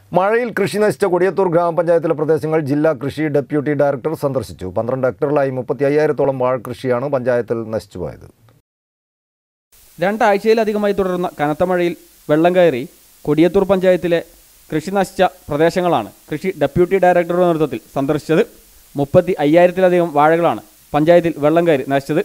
മഴയിൽ കൃഷി നശിച്ച കൊടിയത്തൂർ ഗ്രാമപഞ്ചായത്തിലെ പ്രദേശങ്ങൾ ജില്ലാ കൃഷി ഡെപ്യൂട്ടി ഡയറക്ടർ സന്ദർശിച്ചു പന്ത്രണ്ട് ഹെക്ടറിലായി മുപ്പത്തി അയ്യായിരത്തോളം വാഴകൃഷിയാണ് പഞ്ചായത്തിൽ നശിച്ചുപോയത് രണ്ടാഴ്ചയിലധികമായി തുടരുന്ന കനത്ത മഴയിൽ വെള്ളം കയറി കൊടിയത്തൂർ പഞ്ചായത്തിലെ കൃഷി നശിച്ച പ്രദേശങ്ങളാണ് കൃഷി ഡെപ്യൂട്ടി ഡയറക്ടറുടെ നേതൃത്വത്തിൽ സന്ദർശിച്ചത് മുപ്പത്തി അയ്യായിരത്തിലധികം വാഴകളാണ് പഞ്ചായത്തിൽ വെള്ളം കയറി നശിച്ചത്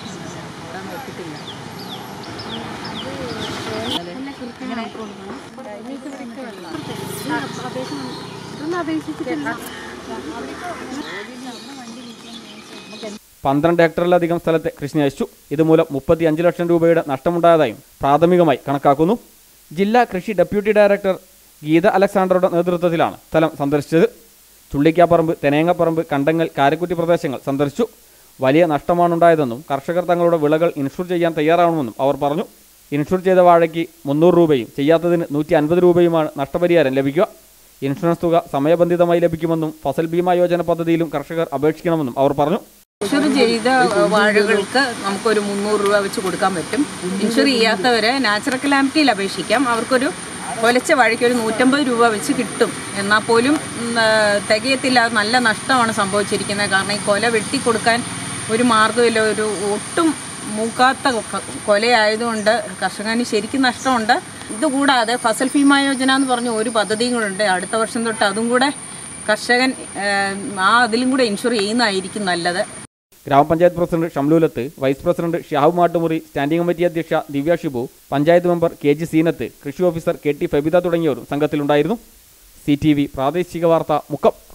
പന്ത്രണ്ട് ഹെക്ടറിലധികം സ്ഥലത്തെ കൃഷി നശിച്ചു ഇതുമൂലം മുപ്പത്തി അഞ്ച് ലക്ഷം രൂപയുടെ നഷ്ടമുണ്ടായതായും പ്രാഥമികമായി കണക്കാക്കുന്നു ജില്ലാ കൃഷി ഡെപ്യൂട്ടി ഡയറക്ടർ ഗീത അലക്സാണ്ടറുടെ നേതൃത്വത്തിലാണ് സ്ഥലം സന്ദർശിച്ചത് ചുള്ളിക്കാപ്പറമ്പ് തെനേങ്ങപ്പറമ്പ് കണ്ടങ്ങൽ കാരക്കുറ്റി പ്രദേശങ്ങൾ സന്ദർശിച്ചു വലിയ നഷ്ടമാണുണ്ടായതെന്നും കർഷകർ തങ്ങളുടെ വിളകൾ ഇൻഷുർ ചെയ്യാൻ തയ്യാറാവണമെന്നും അവർ പറഞ്ഞു ഇൻഷുർ ചെയ്ത വാഴയ്ക്ക് മുന്നൂറ് രൂപയും ചെയ്യാത്തതിന് നൂറ്റി അൻപത് രൂപയുമാണ് നഷ്ടപരിഹാരം ലഭിക്കുക ഇൻഷുറൻസ് തുക സമയബന്ധിതമായി ലഭിക്കുമെന്നും ഫസൽ ബീമാ യോജന പദ്ധതിയിലും കർഷകർ അപേക്ഷിക്കണമെന്നും അവർ പറഞ്ഞു ഇൻഷുർ ചെയ്ത വാഴകൾക്ക് നമുക്കൊരു മുന്നൂറ് രൂപ വെച്ച് കൊടുക്കാൻ പറ്റും ഇൻഷുർ ചെയ്യാത്തവരെ നാച്ചുറൽ കലാമിറ്റിയിൽ അപേക്ഷിക്കാം അവർക്കൊരു കൊലച്ച വാഴയ്ക്ക് ഒരു നൂറ്റമ്പത് രൂപ വെച്ച് കിട്ടും എന്നാൽ പോലും ഉം, ആ, തികയത്തില്ല അത് നല്ല നഷ്ടമാണ് സംഭവിച്ചിരിക്കുന്നത് കാരണം ഈ കൊല വെട്ടിക്കൊടുക്കാൻ ഒരു മാർഗ്ഗമില്ല ഒരു ഒട്ടും മൂക്കാത്ത ക- കൊലയായതുകൊണ്ട് കർഷകന് ശരിക്കും നഷ്ടമുണ്ട് ഇതുകൂടാതെ ഫസൽ ഭീമാ യോജന എന്ന് പറഞ്ഞ ഒരു പദ്ധതിയും കൂടെ ഉണ്ട് അടുത്ത വർഷം തൊട്ട് അതും കൂടെ കർഷകൻ ആ, ആ അതിലും കൂടെ ഇൻഷുർ ചെയ്യുന്നതായിരിക്കും നല്ലത് ഗ്രാമപഞ്ചായത്ത് president Shamlulath vice president Shihab Mattumuri standing committee അധ്യക്ഷ Divya Shibu panchayat member K G Seenath കൃഷി ഓഫീസർ കെ ടി ഫെബിത തുടങ്ങിയവരും സംഘത്തിലുണ്ടായിരുന്നു സി ടി വി പ്രാദേശിക വാർത്ത മുക്കം